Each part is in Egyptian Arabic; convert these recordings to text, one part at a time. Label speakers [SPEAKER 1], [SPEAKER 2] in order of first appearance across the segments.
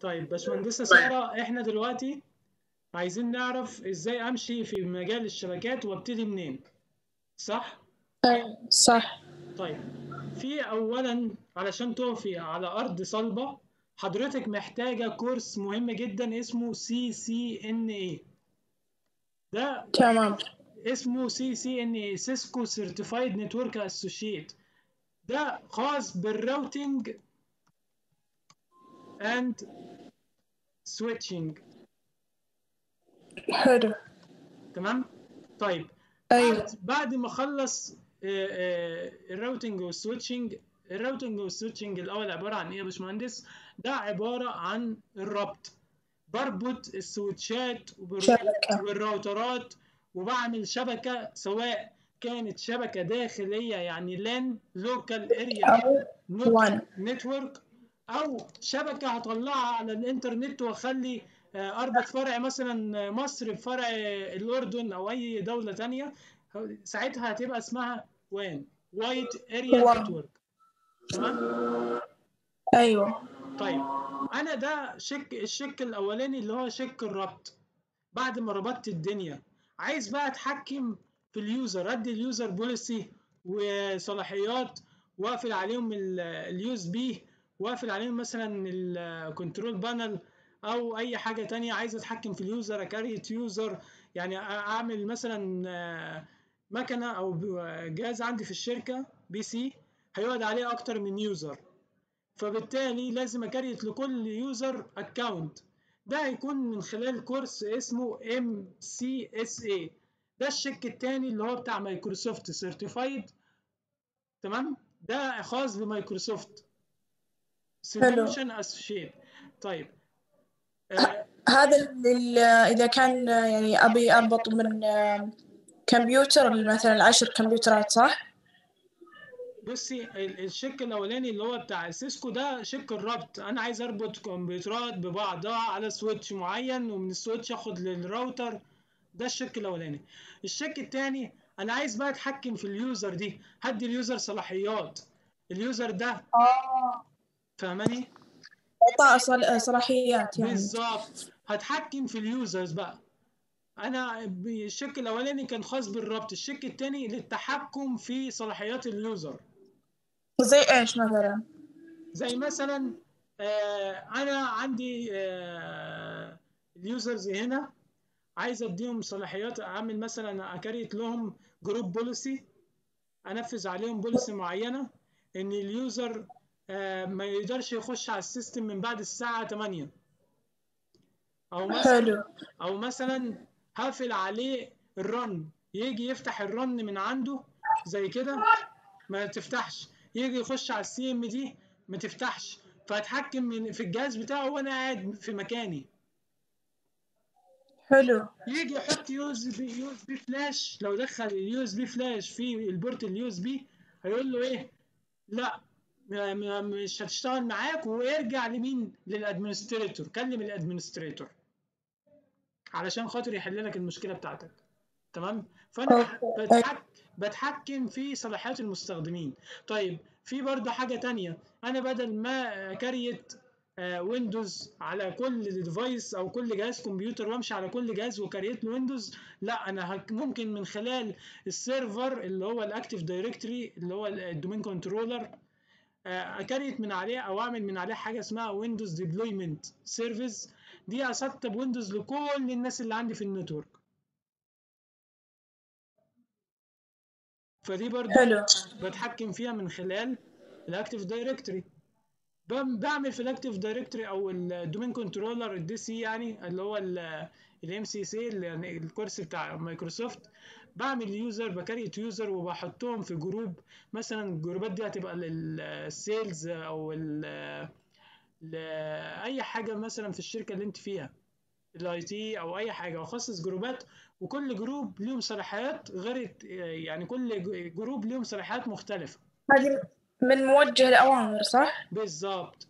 [SPEAKER 1] طيب باشمهندسة سارة احنا دلوقتي عايزين نعرف ازاي امشي في مجال الشبكات وابتدي منين صح؟
[SPEAKER 2] أيوة صح
[SPEAKER 1] طيب في اولا علشان تقفي على ارض صلبة حضرتك محتاجة كورس مهم جدا اسمه سي سي ان اي ده
[SPEAKER 2] تمام
[SPEAKER 1] اسمه سي سي ان اي سيسكو سيرتيفايد نتورك اسوشيت ده خاص بالراوتينج اند سويتشنج
[SPEAKER 2] حلو
[SPEAKER 1] تمام طيب
[SPEAKER 2] أيوة
[SPEAKER 1] بعد بعد ما اخلص آه، آه، الراوتنج والسويتشنج الراوتنج والسويتشنج الاول عباره عن ايه يا باشمهندس ده عباره عن الربط بربط السويتشات وبال-
[SPEAKER 2] شبكة.
[SPEAKER 1] والراوترات وبعمل شبكه سواء كانت شبكه داخليه يعني لان لوكال اريا
[SPEAKER 2] أو وان
[SPEAKER 1] نتورك او شبكه هطلعها على الانترنت واخلي آه، اربط فرع مثلا مصر بفرع الاردن او اي دوله تانية ساعتها هتبقى اسمها وان وايت اريا
[SPEAKER 2] وان.
[SPEAKER 1] نتورك تمام
[SPEAKER 2] أيوة
[SPEAKER 1] طيب انا ده شك الشك الاولاني اللي هو شك الربط بعد ما ربطت الدنيا عايز بقى اتحكم في اليوزر ادي اليوزر بوليسي وصلاحيات واقفل عليهم اليو اس بي واقفل عليهم مثلا الكنترول بانل او اي حاجه تانية عايز اتحكم في اليوزر اكريت يوزر يعني اعمل مثلا آه، مكنه او ب- جهاز عندي في الشركه بي سي هيقعد عليه اكتر من يوزر فبالتالي لازم اكريت لكل يوزر اكونت ده هيكون من خلال كورس اسمه ام سي اس اي ده الشك التاني اللي هو بتاع مايكروسوفت سيرتيفايد تمام ده خاص بمايكروسوفت سوليوشن اسوشيت طيب آه
[SPEAKER 2] هذا ال- إذا كان يعني أبي أربط من آه، كمبيوتر مثلا عشر كمبيوترات صح؟
[SPEAKER 1] بصي ال- الشك الاولاني اللي هو بتاع سيسكو ده شك الربط انا عايز اربط كمبيوترات ببعضها على سويتش معين ومن السويتش اخد للراوتر ده الشك الاولاني الشك التاني انا عايز بقى اتحكم في اليوزر دي هدي اليوزر صلاحيات اليوزر ده
[SPEAKER 2] آه
[SPEAKER 1] فاهماني
[SPEAKER 2] إعطاء صل- صلاحيات يعني
[SPEAKER 1] بالظبط هتحكم في اليوزرز بقى انا ب- الشك الاولاني كان خاص بالربط الشك التاني للتحكم في صلاحيات اليوزر
[SPEAKER 2] زي إيش مثلا؟
[SPEAKER 1] زي مثلا آه انا عندي آه اليوزرز هنا عايز اديهم صلاحيات اعمل مثلا اكريت لهم جروب بوليسي انفذ عليهم بوليسي معينه ان اليوزر آه ما يقدرش يخش على السيستم من بعد الساعه 8 او مثلا
[SPEAKER 2] حلو
[SPEAKER 1] او مثلا هقفل عليه الرن يجي يفتح الرن من عنده زي كده ما تفتحش يجي يخش على السي ام دي ما تفتحش فاتحكم من في الجهاز بتاعه وانا قاعد في مكاني
[SPEAKER 2] حلو
[SPEAKER 1] يجي يحط يو اس بي يو اس بي فلاش لو دخل اليو اس بي فلاش في البورت اليو اس بي هيقول له ايه لا م- م- مش هتشتغل معاك ويرجع لمين للادمنستريتور كلم الادمنستريتور علشان خاطر يحل لك المشكله بتاعتك تمام فانا
[SPEAKER 2] أوكي.
[SPEAKER 1] بتحك بتحكم في صلاحيات المستخدمين طيب في برضه حاجه تانية انا بدل ما كريت ويندوز على كل ديفايس او كل جهاز كمبيوتر وامشي على كل جهاز وكريت له ويندوز لا انا هك- ممكن من خلال السيرفر اللي هو الاكتيف دايركتوري اللي هو الدومين كنترولر اكريت من عليه او اعمل من عليه حاجه اسمها ويندوز ديبلويمنت سيرفيس دي اسطب ويندوز لكل الناس اللي عندي في النتورك فدي برضو
[SPEAKER 2] حلو
[SPEAKER 1] بتحكم فيها من خلال الاكتيف دايركتوري بعمل في الاكتيف دايركتوري او الدومين كنترولر الدي سي يعني اللي هو الام سي سي الكورس بتاع مايكروسوفت بعمل يوزر بكريت يوزر وبحطهم في جروب مثلا الجروبات دي هتبقى للسيلز او ال- لاي حاجه مثلا في الشركه اللي انت فيها الاي تي او اي حاجه واخصص جروبات وكل جروب ليهم صلاحيات غير الت- يعني كل ج- جروب ليهم صلاحيات مختلفه
[SPEAKER 2] هذه من موجه الأوامر صح؟
[SPEAKER 1] بالظبط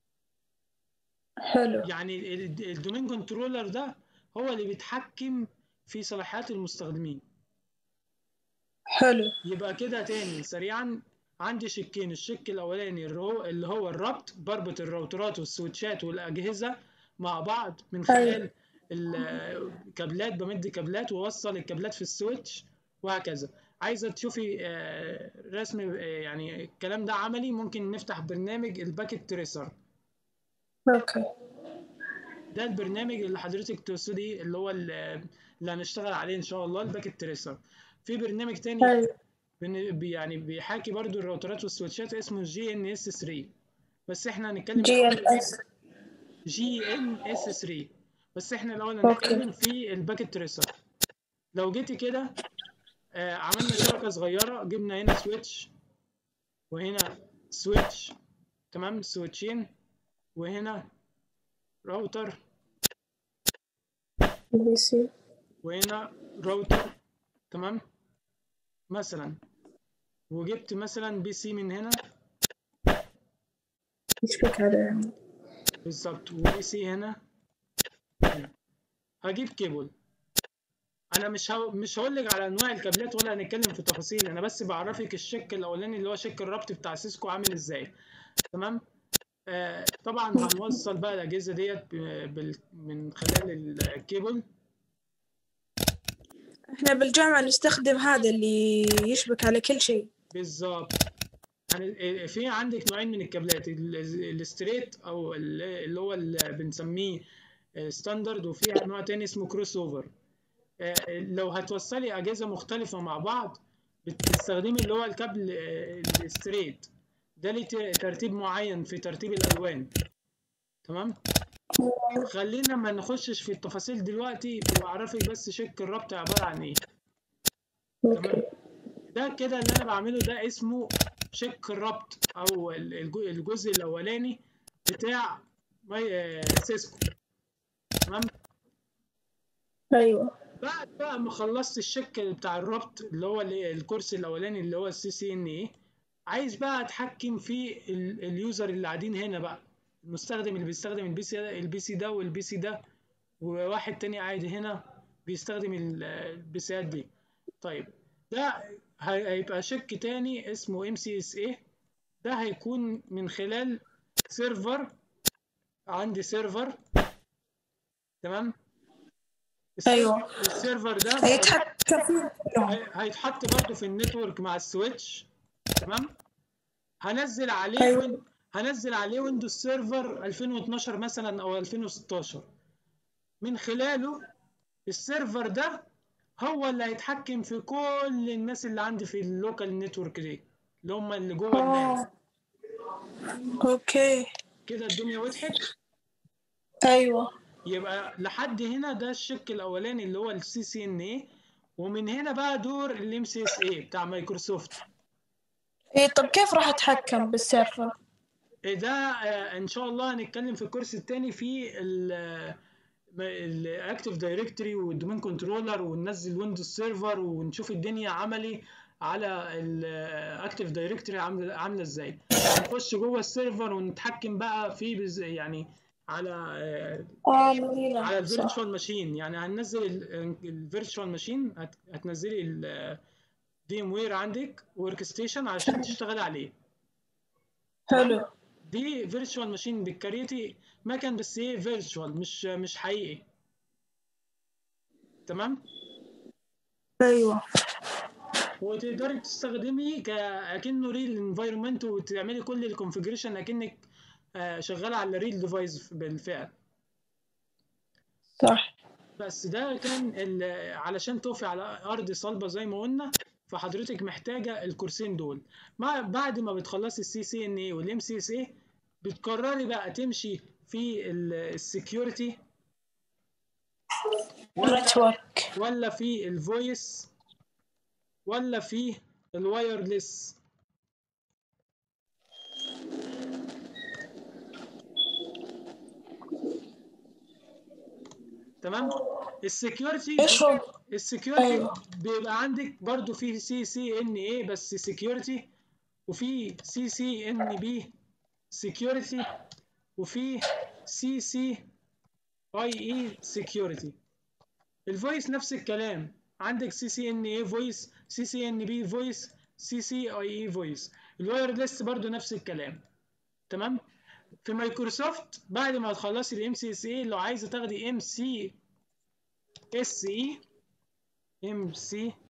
[SPEAKER 2] حلو
[SPEAKER 1] يعني ال- الدومين كنترولر ده هو اللي بيتحكم في صلاحيات المستخدمين
[SPEAKER 2] حلو
[SPEAKER 1] يبقى كده تاني سريعا عندي شقين الشق الاولاني اللي هو اللي هو الربط بربط الراوترات والسويتشات والاجهزه مع بعض من خلال الكابلات بمد كابلات واوصل الكابلات في السويتش وهكذا عايزه تشوفي رسم يعني الكلام ده عملي ممكن نفتح برنامج الباكيت تريسر
[SPEAKER 2] اوكي
[SPEAKER 1] ده البرنامج اللي حضرتك تقصدي اللي هو اللي هنشتغل عليه ان شاء الله الباكيت تريسر في برنامج تاني يعني بيحاكي برضو الراوترات والسويتشات اسمه جي ان اس 3 بس احنا هنتكلم
[SPEAKER 2] جي ان اس
[SPEAKER 1] جي ان اس 3 بس احنا الاول هنتكلم في الباكيت تريسر لو جيتي كده آه عملنا شبكه صغيره جبنا هنا سويتش وهنا سويتش تمام سويتشين وهنا راوتر
[SPEAKER 2] بي سي
[SPEAKER 1] وهنا راوتر تمام مثلا وجبت مثلا بي سي من هنا
[SPEAKER 2] يشبك على
[SPEAKER 1] بالظبط وبي سي هنا هنا هجيب كيبل انا مش هو... مش هقول لك على انواع الكابلات ولا هنتكلم في تفاصيل انا بس بعرفك الشك الاولاني اللي هو شك الربط بتاع سيسكو عامل ازاي تمام آه طبعا هنوصل بقى الاجهزه ديت بال... من خلال الكيبل
[SPEAKER 2] احنا بالجامعة نستخدم هذا اللي يشبك على كل شيء
[SPEAKER 1] بالظبط يعني في عندك نوعين من الكابلات الستريت او اللي هو اللي بنسميه ستاندرد وفي نوع تاني اسمه كروس اوفر لو هتوصلي اجهزه مختلفه مع بعض بتستخدمي اللي هو الكابل الستريت ده ليه ترتيب معين في ترتيب الالوان تمام خلينا ما نخشش في التفاصيل دلوقتي واعرفك بس شك الربط عباره عن ايه تمام ده كده اللي انا بعمله ده اسمه شك الربط او الجزء الاولاني بتاع سيسكو تمام
[SPEAKER 2] ايوه
[SPEAKER 1] بعد بقى ما خلصت الشك بتاع الربط اللي هو الكورس الاولاني اللي هو السي سي ان اي عايز بقى اتحكم في اليوزر اللي قاعدين هنا بقى المستخدم اللي بيستخدم البي سي البي سي ده والبي سي ده وواحد تاني قاعد هنا بيستخدم البي سيات دي طيب ده هيبقى شك تاني اسمه ام سي اس اي ده هيكون من خلال سيرفر عندي سيرفر تمام
[SPEAKER 2] ايوه
[SPEAKER 1] السيرفر ده
[SPEAKER 2] هيتحكم فيه
[SPEAKER 1] هيتحط برضه في النتورك مع السويتش تمام هنزل عليه
[SPEAKER 2] أيوة.
[SPEAKER 1] هنزل عليه ويندوز سيرفر 2012 مثلا او 2016 من خلاله السيرفر ده هو اللي هيتحكم في كل الناس اللي عندي في اللوكال نتورك دي اللي هم اللي جوه الناس
[SPEAKER 2] اوكي
[SPEAKER 1] كده الدنيا وضحت
[SPEAKER 2] ايوه
[SPEAKER 1] يبقى لحد هنا ده الشق الاولاني اللي هو السي سي ان اي ومن هنا بقى دور الام سي اس اي بتاع مايكروسوفت
[SPEAKER 2] ايه طب كيف راح اتحكم بالسيرفر
[SPEAKER 1] ده آه ان شاء الله هنتكلم في الكورس الثاني في الاكتيف دايركتوري والدومين كنترولر وننزل ويندوز سيرفر ونشوف الدنيا عملي على الاكتيف دايركتوري عامله عامله ازاي نخش جوه السيرفر ونتحكم بقى فيه بز... يعني على
[SPEAKER 2] اه
[SPEAKER 1] على الفيرتشوال ماشين يعني هننزل الفيرتشوال ماشين هتنزلي الفيم وير عندك ورك ستيشن عشان تشتغل عليه
[SPEAKER 2] حلو
[SPEAKER 1] دي فيرتشوال ماشين بتكريتي مكان بس ايه فيرتشوال مش مش حقيقي تمام
[SPEAKER 2] ايوه
[SPEAKER 1] وتقدري تستخدمي كأنه ريل انفايرمنت وتعملي كل الكونفجريشن اكنك شغاله على ريل ديفايس بالفعل
[SPEAKER 2] صح
[SPEAKER 1] بس ده كان علشان توفي على ارض صلبه زي ما قلنا فحضرتك محتاجه الكورسين دول مع بعد ما بتخلصي السي سي ان اي والام سي اس اي بتقرري بقى تمشي في السكيورتي
[SPEAKER 2] نتورك
[SPEAKER 1] ولا في الفويس ولا في الوايرلس تمام السكيورتي
[SPEAKER 2] ايش هو
[SPEAKER 1] السكيورتي
[SPEAKER 2] أيوة.
[SPEAKER 1] بيبقى عندك برضو في سي سي ان اي بس سكيورتي وفي سي سي ان بي سكيورتي وفي سي سي اي اي سكيورتي الفويس نفس الكلام عندك سي سي ان اي فويس سي سي ان بي فويس سي سي اي اي فويس الوايرلس برضو نفس الكلام تمام في مايكروسوفت بعد ما تخلصي الام سي اس اي لو عايزه تاخدي ام سي اس اي ام سي